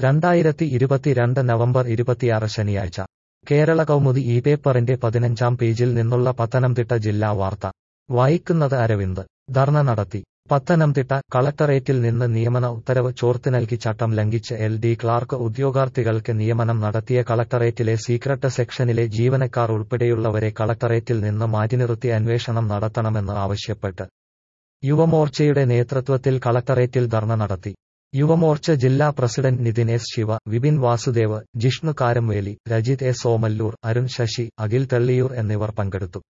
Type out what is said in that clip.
രണ്ടായിരത്തി ഇരുപത്തിരണ്ട് നവംബർ ഇരുപത്തിയാറ് ശനിയാഴ്ച കേരള കൗമുദി ഈ പേപ്പറിന്റെ പതിനഞ്ചാം പേജിൽ നിന്നുള്ള പത്തനംതിട്ട ജില്ലാ വാർത്ത വായിക്കുന്നത് അരവിന്ദ് ധർണ നടത്തി പത്തനംതിട്ട കളക്ടറേറ്റിൽ നിന്ന് നിയമന ഉത്തരവ് ചോർത്തി നൽകി ചട്ടം ലംഘിച്ച് എൽ ഡി ക്ലാർക്ക് ഉദ്യോഗാർത്ഥികൾക്ക് നിയമനം നടത്തിയ കളക്ടറേറ്റിലെ സീക്രട്ട് സെക്ഷനിലെ ജീവനക്കാർ ഉൾപ്പെടെയുള്ളവരെ കളക്ടറേറ്റിൽ നിന്ന് മാറ്റിനിർത്തി അന്വേഷണം നടത്തണമെന്ന് ആവശ്യപ്പെട്ട് യുവമോർച്ചയുടെ നേതൃത്വത്തിൽ കളക്ടറേറ്റിൽ ധർണ നടത്തി യുവമോർച്ച ജില്ലാ president Nithin S Shiva Vipin Vasudev Jishnu Karamveli Rajith S Omalloor Arun Sasi Akhil Thelliyoor എന്നിവർ പങ്കെടുത്തു